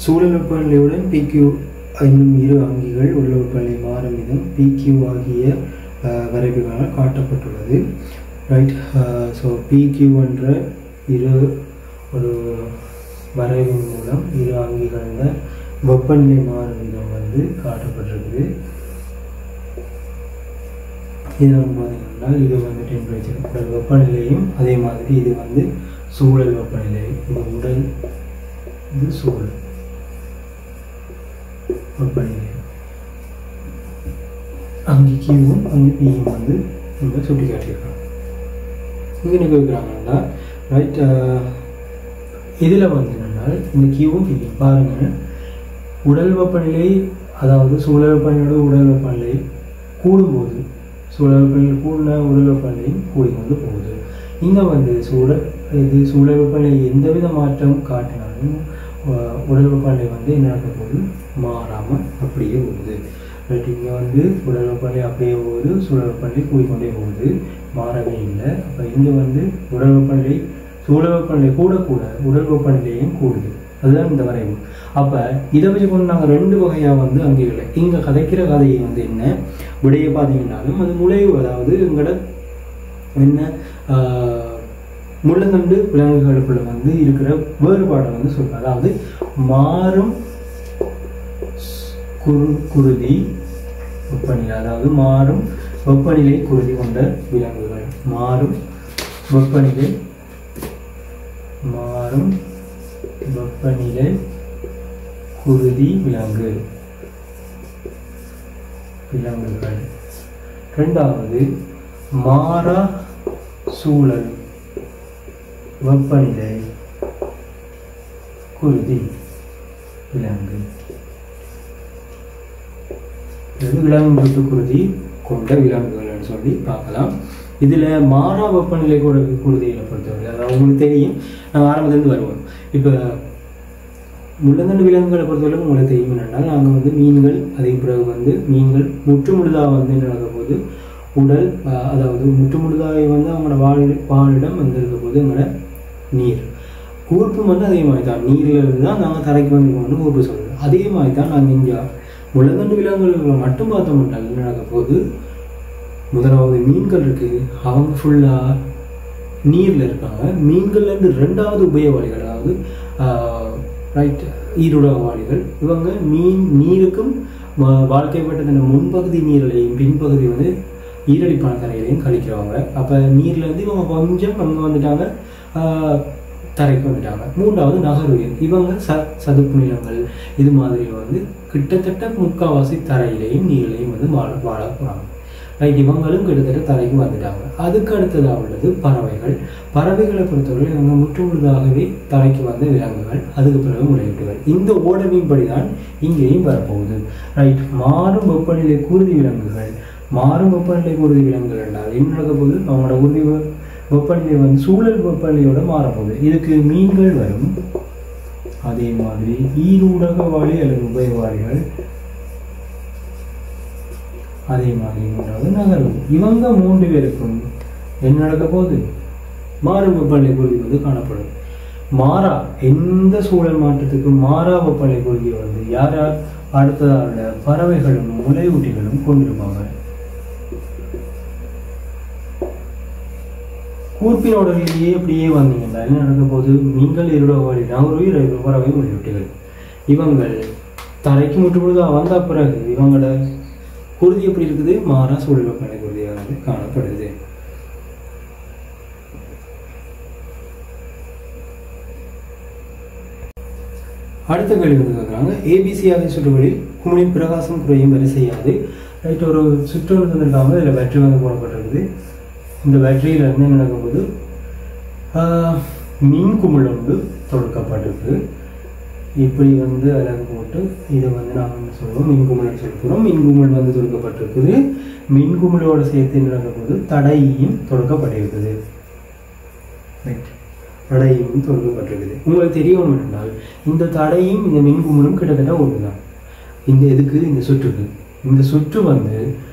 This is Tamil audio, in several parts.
சூழல் வெப்பநிலையுடன் பிக்யூ என்னும் இரு அங்கிகள் உள்ள வெப்பநிலை மாறும் விதம் பிக்யூ ஆகிய அஹ், வரைவுகளால் காட்டப்பட்டுள்ளது ரைட் ஸோ பிக்யூ என்ற இரு ஒரு வரைவின் மூலம் இரு அங்கிகளில் வெப்பநிலை மாறும் விதம் வந்து காட்டப்பட்டிருக்குது இது வந்து பார்த்தீங்கன்னா இது வந்து டெம்பரேச்சர் உடல் வெப்பநிலையும் அதே மாதிரி இது வந்து சூழல் வெப்பநிலை இது உடல் இது சூழல் வெப்பநிலை அங்கே கியூவும் அங்கே பியும் வந்து இங்கே சுட்டி காட்டியிருக்காங்க இங்கே என்ன கேட்குறாங்கன்னா ரைட் இதில் வந்து என்னன்னா இந்த கியூவும் பியும் பாருங்கள் உடல் வெப்பநிலை அதாவது சூழல் வெப்பநிலையோட உடல் வெப்பநிலை கூடும்போது சூழல் வெப்பநிலை கூடின உடல் வெப்பநிலையும் கூடிக்கொண்டு போகுது இங்கே வந்து சூழல் இது சூழல் வெப்பநிலை எந்தவித மாற்றம் காட்டினாலும் அஹ், உடல் வெப்பநிலை வந்து என்ன நடக்க போகுது மாறாமல் அப்படியே போகுது பட் இங்கே வந்து உடல் வெப்பநிலை அப்படியே போகுது சூழல் வெப்பநிலை கூடிக்கொண்டே போகுது மாறவே இல்லை அப்போ இங்கே வந்து உடல் வெப்பநிலை சூழல் வெப்பநிலை கூட கூட உடல் வெப்பநிலையும் கூடுது அதுதான் இந்த வரைவு அப்போ இதை வச்சு கொண்டு நாங்கள் ரெண்டு வகையாக வந்து அங்கே இல்லை இங்கே கதைக்கிற கதையை வந்து என்ன விடைய பார்த்தீங்கன்னாலும் அது நுழைவு அதாவது எங்களோட என்ன ஆஹ், முள்ளங்கண்டு விலங்குகளுக்குள்ள வந்து இருக்கிற வேறுபாடை வந்து சொல்றேன் அதாவது மாறும் குரு குருதி வெப்பநிலை அதாவது மாறும் வெப்பநிலை குருதி கொண்ட விலங்குகள் மாறும் வெப்பநிலை மாறும் வெப்பநிலை குருதி விலங்கு விலங்குகள் ரெண்டாவது மாறா சூழல் வெப்பநிலை குருதி விலங்கு இது விலங்கு குருதி கொண்ட விலங்குகள்னு சொல்லி பார்க்கலாம் இதில் மாறா வெப்பநிலை கூட குருதியை பொறுத்தவரை அதாவது உங்களுக்கு தெரியும் நான் ஆரம்பத்துலேருந்து வருவோம் இப்போ முள்ளங்கண்டு விலங்குகளை பொறுத்தவரைக்கும் உங்களுக்கு தெரியும் என்னன்னா நாங்கள் வந்து மீன்கள் அதே பிறகு வந்து மீன்கள் முற்று முழுதாக வந்து என்ன நடக்க போகுது உடல் அஹ், அதாவது முற்று முழுதாக வந்து அவங்களோட வாழ் வாழிடம் வந்து இருக்க போது எங்களோட நீர் கூர்ப்பும் வந்து அதே மாதிரி தான் நீரில் இருந்து தான் நாங்கள் தரைக்கு வந்து கூர்ப்பு சொல்லுது அதே மாதிரி தான் நாங்கள் இங்கே முள்ளங்கண்டு விலங்குகளை மட்டும் பார்த்தோம்னா என்ன நடக்க போகுது முதலாவது மீன்கள் இருக்குது அவங்க ஃபுல்லாக நீரில் இருக்காங்க மீன்கள்லேருந்து ரெண்டாவது உபயவாளிகள் அதாவது ரைட் ஈருடவாளிகள் இவங்க மீன் நீருக்கும் வா- வாழ்க்கைப்பட்டதின் முன்பகுதி நீரிலையும் பின்பகுதி வந்து ஈரடிப்பான தரையிலையும் கழிக்கிறவங்க அப்போ நீர்லேருந்து இவங்க கொஞ்சம் அங்கே வந்துட்டாங்க ஆஹ், தரைக்கு வந்துட்டாங்க மூன்றாவது நகருயிர் இவங்க ச சதுப்பு நிலங்கள் இது மாதிரி வந்து கிட்டத்தட்ட முக்கால்வாசி தரையிலையும் நீர்லையும் வந்து வாழ வாழ போகிறாங்க ரைட் இவங்களும் கிட்டத்தட்ட தரைக்கு வந்துட்டாங்க அதுக்கு அடுத்ததாக உள்ளது பறவைகள் பறவைகளை பொறுத்தவரை இவங்க முற்றுமுழுதாகவே தரைக்கு வந்த விலங்குகள் அதுக்கு பிறகு முளையிட்டுகள் இந்த ஓடவின்படி தான் இங்கேயும் வரப்போகுது ரைட் மாறும் வெப்பநிலை கூறுதி விலங்குகள் மாறும் வெப்பநிலை கூறுதி விலங்குகள் என்றால் என்ன நடக்க போகுது அவங்களோட உறுதி வெ- வெப்பநிலை வந்து சூழல் வெப்பநிலையோட மாறப்போகுது இதுக்கு மீன்கள் வரும் அதே மாதிரி ஈரூடகவாளி அல்லது உபயவாளிகள் அதே மாதிரி மூன்றாவது நகரும் இவங்க மூன்று பேருக்கும் என்ன நடக்க போகுது மாறும் வெப்பநிலை குருதி வந்து காணப்படும் மாறா எந்த சூழல் மாற்றத்துக்கும் மாறா வெப்பநிலை குருதியை வந்து யார் யார் அடுத்ததாக பறவைகளும் முளையூட்டிகளும் கொண்டிருப்பாங்க கூர்ப்பினோடவிலேயே அப்படியே வந்தீங்கன்னா என்ன நடக்க போகுது நீங்கள் இருடவாளி நகருயிர் பறவை முளையூட்டிகள் இவங்கள் தரைக்கு முற்றுமுழுதா வந்த பிறகு இவங்களோட குருதி எப்படி இருக்குது மாறா சூழல் வெப்பநிலை குருதியாக வந்து காணப்படுது அடுத்த கேள்வி வந்து கேட்குறாங்க ஏபிசி ஆகிய சுற்றுகளில் குமிழின் பிரகாசம் குறையும் வரை செய்யாது ரைட் ஒரு சுற்று வந்து தந்திருக்காங்க இதில் பேட்டரி வந்து போடப்பட்டிருக்குது இந்த பேட்டரியில் இருந்து என்ன நடக்கும்போது ஆஹ், மின் குமிழ் வந்து தொடுக்கப்பட்டிருக்கு இப்படி வந்து அழகு போட்டு இதை வந்து நாம் என்ன சொல்லுவோம் மின்குமிழ்னு சொல்ல போகிறோம் மின்குமிழ் வந்து தொடுக்கப்பட்டிருக்குது மின்குமிழோட சேர்த்து என்ன நடக்க போகுது தடையும் தொடுக்கப்பட்டிருக்குது ரைட் தடையும் தொடுக்கப்பட்டிருக்குது உங்களுக்கு தெரியும் என்றால் இந்த தடையும் இந்த மின்குமிழும் கிட்டத்தட்ட ஒன்று தான் இந்த எதுக்கு இந்த சுற்றுக்கு இந்த சுற்று வந்து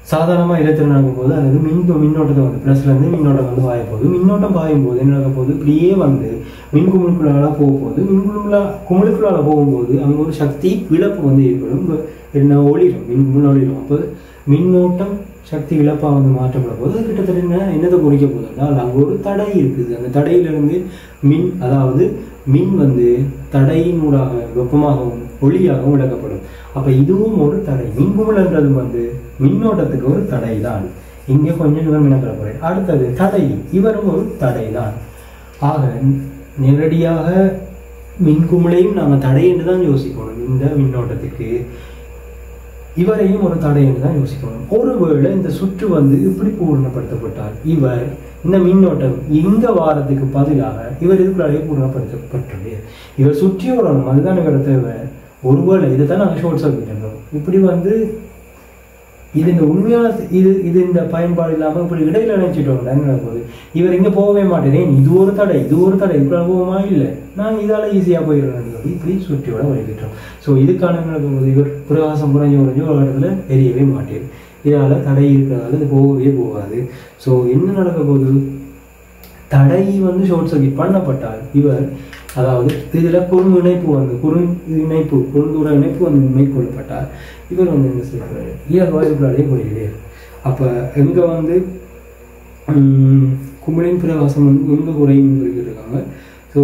சாதாரணமாக இலத்திரன் நடக்கும்போது அதாவது மின் மின்னோட்டத்தை வந்து ப்ளஸ்லேருந்து மின்னோட்டம் வந்து பாய போகுது மின்னோட்டம் பாயும் போது என்ன நடக்க போகுது இப்படியே வந்து மின் குமிழ்குள்ளால போக போகுது மின் குமிழ்குள்ளா குமிழ்குள்ளால போகும்போது அங்கே ஒரு சக்தி இழப்பு வந்து ஏற்படும் இப்ப என்ன ஒளிரும் மின் குமிழ் ஒளிரும் அப்போ மின்னோட்டம் சக்தி இழப்பாக வந்து மாற்றப்பட போது அது கிட்டத்தட்ட என்ன என்னதை குறிக்க போகுது என்றால் அங்கே ஒரு தடை இருக்குது அந்த தடையிலிருந்து மின் அதாவது மின் வந்து தடையினூடாக வெப்பமாகவும் ஒளியாகவும் விளக்கப்படும் அப்போ இதுவும் ஒரு தடை மின்குமிழ்ன்றது வந்து மின்னோட்டத்துக்கு ஒரு தடை தான் இங்கே கொஞ்சம் இவர் மினக்கிடப்படுறேன் அடுத்தது தடை இவரும் ஒரு தடை தான் ஆக நேரடியாக மின்குமிழையும் நாங்கள் தடை என்று தான் யோசிக்கணும் இந்த மின்னோட்டத்துக்கு இவரையும் ஒரு தடை என்று தான் யோசிக்கணும் ஒருவேளை இந்த சுற்று வந்து இப்படி பூர்ணப்படுத்தப்பட்டால் இவர் இந்த மின்னோட்டம் இங்க வாரத்துக்கு பதிலாக இவர் இதுக்குள்ளாலே பூர்ணப்படுத்தப்பட்டது இவர் சுற்றி வரணும் அதுதான் இவர தேவை ஒருவேளை இதை தான் நாங்கள் ஷோர்ட் சர்க்கிட் இப்படி வந்து இது இந்த உண்மையான இது இது இந்த பயன்பாடு இல்லாமல் இப்படி இடையில நினைச்சிட்டோம் என்ன போகுது இவர் இங்கே போகவே மாட்டேன் இது ஒரு தடை இது ஒரு தடை இப்படி போகுமா இல்லை நான் இதால் ஈஸியாக போயிடுறேன் சொல்லி இப்படி சுற்றியோட வழிகிட்டோம் ஸோ இதுக்கான என்ன நடக்கும்போது இவர் பிரகாசம் குறைஞ்சு குறைஞ்சு ஒரு இடத்துல எரியவே மாட்டேன் இதால் தடை இருக்கிறதால இது போகவே போகாது ஸோ என்ன நடக்க போகுது தடை வந்து ஷார்ட் சர்க்கிட் பண்ணப்பட்டால் இவர் அதாவது இதில் குறுங்கு இணைப்பு வந்து குறு இணைப்பு குறுந்தூர இணைப்பு வந்து மேற்கொள்ளப்பட்டால் இவர் வந்து என்ன செய்வார் இயல்பாக இதுக்குள்ளாலே போயிடுவார் அப்போ எங்கே வந்து ம், குமிழின் பிரகாசம் வந்து எங்கே குறையும் இருக்காங்க ஸோ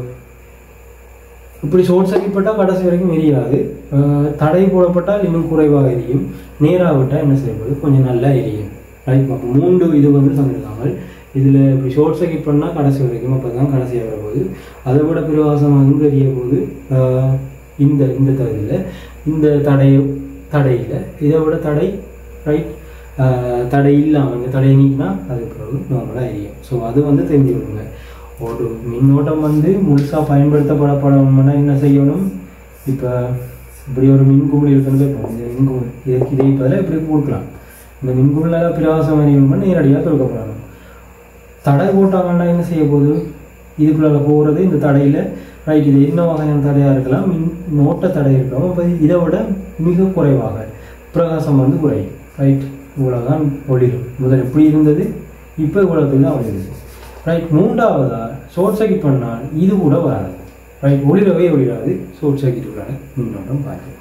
இப்படி ஷோர்ட் சர்க்கிட் பட்டால் கடைசி வரைக்கும் எரியாது அஹ் தடை போடப்பட்டால் இன்னும் குறைவாக எரியும் நேராக விட்டால் என்ன செய்யப்படுது கொஞ்சம் நல்லா எரியும் ரைட் அப்போ மூன்று இது வந்து தந்திருக்காங்க இதில் இப்படி ஷோர்ட் சர்க்கிட் பண்ணால் கடைசி வரைக்கும் அப்போ தான் கடைசியாக வரப்போகுது அதை விட பிரகாசம் வந்து எரிய போது அஹ் இந்த இந்த தகுதியில் இந்த தடை தடையில் இதை விட தடை ரைட் தடை இல்லாமல் இந்த தடையை நீக்கினா அது பிறகு நார்மலாக எரியும் ஸோ அது வந்து தெரிஞ்சு விடுங்க ஒரு மின்னோட்டம் வந்து முழுசாக பயன்படுத்தப்படப்படணும்னா என்ன செய்யணும் இப்போ இப்படி ஒரு மின்குமிழ் இருக்குன்னு வைப்போம். இந்த மின்குமிழ் இதுக்கு இதை பதிலாக இப்படி கொடுக்கலாம் இந்த மின்குமிழால் பிரகாசம் அறியணும்னா நேரடியாக தொடுக்கப்படணும் தடை போட்டாங்கன்னா என்ன செய்ய போகுது இதுக்குள்ளால போகிறது இந்த தடையில் ரைட் இது என்ன வகையான தடையாக இருக்கலாம் மின் நோட்ட தடை இருக்கலாம் அப்போ இதை விட மிக குறைவாக பிரகாசம் வந்து குறையும் ரைட் இவ்வளோதான் ஒளிரும் முதல் எப்படி இருந்தது இப்போ இவ்வளோத்துக்கு தான் ஒளிருது ரைட் மூன்றாவதா ஷார்ட் சர்க்கிட் பண்ணால் இது கூட வராது ரைட் ஒளிரவே ஒளிராது ஷார்ட் சர்க்கிட் உள்ளான மின்னோட்டம் பார்த்து